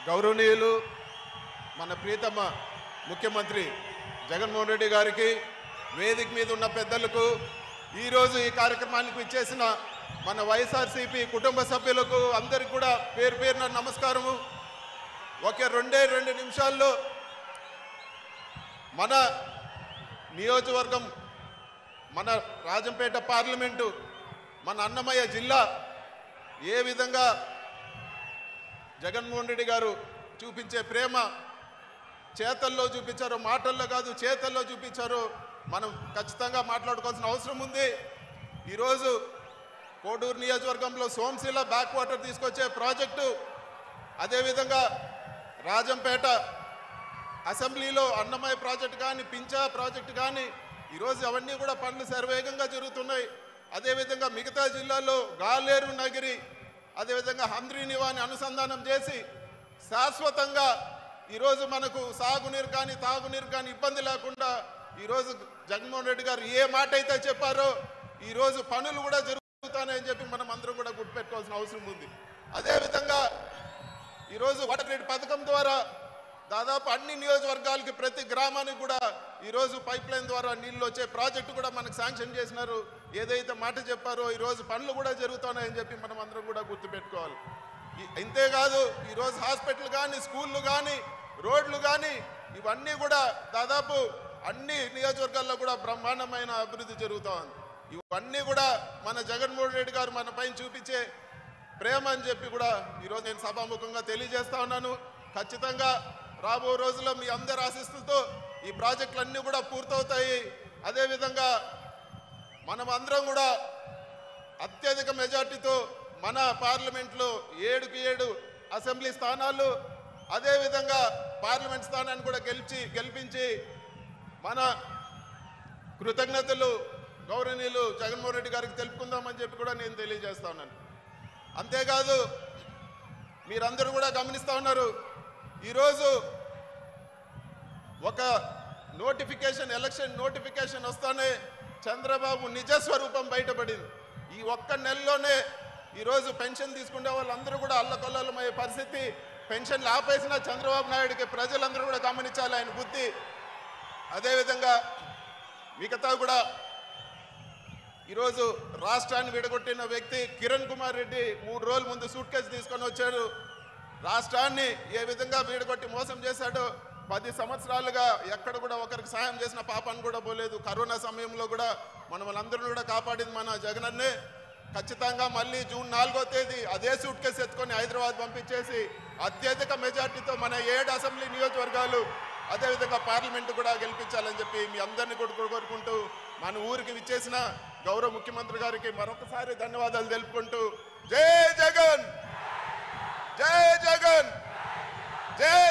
గౌరవనీయులు మన ప్రియతమ ముఖ్యమంత్రి జగన్మోహన్ రెడ్డి గారికి వేదిక మీద ఉన్న పెద్దలకు ఈరోజు ఈ కార్యక్రమానికి ఇచ్చేసిన మన వైఎస్ఆర్సీపీ కుటుంబ సభ్యులకు అందరికి కూడా పేరు పేరున నమస్కారము ఒకే రెండే రెండు నిమిషాల్లో మన నియోజకవర్గం మన రాజంపేట పార్లమెంటు మన అన్నమయ్య జిల్లా ఏ విధంగా జగన్మోహన్ రెడ్డి గారు చూపించే ప్రేమ చేతల్లో చూపించారో మాటల్లో కాదు చేతల్లో చూపించారో మనం ఖచ్చితంగా మాట్లాడుకోవాల్సిన అవసరం ఉంది ఈరోజు కోడూరు నియోజకవర్గంలో సోమశిల బ్యాక్ వాటర్ తీసుకొచ్చే ప్రాజెక్టు అదేవిధంగా రాజంపేట అసెంబ్లీలో అన్నమయ్య ప్రాజెక్ట్ కానీ పించా ప్రాజెక్ట్ కానీ ఈరోజు అవన్నీ కూడా పనులు శరవేగంగా జరుగుతున్నాయి అదేవిధంగా మిగతా జిల్లాల్లో గాలేరు నగిరి అదేవిధంగా హంద్రీనివాని అనుసంధానం చేసి శాశ్వతంగా ఈరోజు మనకు సాగునీరు కానీ తాగునీరు కానీ ఇబ్బంది లేకుండా ఈరోజు జగన్మోహన్ రెడ్డి గారు ఏ మాట అయితే చెప్పారో ఈరోజు పనులు కూడా జరుగుతాయని చెప్పి మనం అందరం కూడా గుర్తుపెట్టుకోవాల్సిన అవసరం ఉంది అదేవిధంగా ఈరోజు వాటర్ గ్రిడ్ పథకం ద్వారా దాదాపు అన్ని నియోజకవర్గాలకి ప్రతి గ్రామానికి కూడా ఈరోజు పైప్ లైన్ ద్వారా నీళ్ళు వచ్చే ప్రాజెక్టు కూడా మనకు శాంక్షన్ చేసినారు ఏదైతే మాట చెప్పారో ఈరోజు పనులు కూడా జరుగుతున్నాయని చెప్పి మనం అందరం కూడా గుర్తుపెట్టుకోవాలి ఈ- ఇంతేకాదు ఈరోజు హాస్పిటల్ కానీ స్కూళ్ళు కానీ రోడ్లు కానీ ఇవన్నీ కూడా దాదాపు అన్ని నియోజకవర్గాల్లో కూడా బ్రహ్మాండమైన అభివృద్ధి జరుగుతూ ఉంది ఇవన్నీ కూడా మన జగన్మోహన్ రెడ్డి గారు మన పైన చూపించే ప్రేమ అని చెప్పి కూడా ఈరోజు నేను సభాముఖంగా తెలియజేస్తా ఉన్నాను ఖచ్చితంగా రాబో రోజుల్లో మీ అందరి ఆశీస్సులతో ఈ ప్రాజెక్టులన్నీ కూడా పూర్తవుతాయి అదేవిధంగా మనం అందరం కూడా అత్యధిక మెజార్టీతో మన పార్లమెంట్లో ఏడుకి ఏడు అసెంబ్లీ స్థానాలు అదేవిధంగా పార్లమెంట్ స్థానాన్ని కూడా గెలిచి గెలిపించి మన కృతజ్ఞతలు గౌరవనీయులు జగన్మోహన్ రెడ్డి గారికి తెలుపుకుందామని చెప్పి కూడా నేను తెలియజేస్తా ఉన్నాను అంతేకాదు మీరందరూ కూడా గమనిస్తూ ఉన్నారు ఈరోజు ఒక నోటిఫికేషన్ ఎలక్షన్ నోటిఫికేషన్ వస్తానే చంద్రబాబు నిజస్వరూపం బయటపడింది ఈ ఒక్క నెలలోనే ఈరోజు పెన్షన్ తీసుకునే వాళ్ళందరూ కూడా అల్లకొల్లమయ్యే పరిస్థితి పెన్షన్లు ఆపేసిన చంద్రబాబు నాయుడికి ప్రజలందరూ కూడా గమనించాలి ఆయన బుద్ధి అదేవిధంగా మిగతా కూడా ఈరోజు రాష్ట్రాన్ని విడగొట్టిన వ్యక్తి కిరణ్ కుమార్ రెడ్డి మూడు రోజుల ముందు సూట్ కేసు తీసుకొని వచ్చాడు రాష్ట్రాన్ని ఏ విధంగా వీడగొట్టి మోసం చేశాడో పది సంవత్సరాలుగా ఎక్కడ కూడా ఒకరికి సాయం చేసిన పాపాన్ని కూడా పోలేదు కరోనా సమయంలో కూడా మనం వాళ్ళందరూ కూడా కాపాడింది మన జగనన్నే ఖచ్చితంగా మళ్ళీ జూన్ నాలుగో తేదీ అదే సూట్ కేసు ఎత్తుకొని హైదరాబాద్ పంపించేసి అత్యధిక మెజార్టీతో మన ఏడు అసెంబ్లీ నియోజకవర్గాలు అదేవిధంగా పార్లమెంట్ కూడా గెలిపించాలని చెప్పి మీ అందరినీ కూడా కోరుకుంటూ మన ఊరికి విచ్చేసిన గౌరవ ముఖ్యమంత్రి గారికి మరొకసారి ధన్యవాదాలు తెలుపుకుంటూ జై జగన్ జై జగన్ జై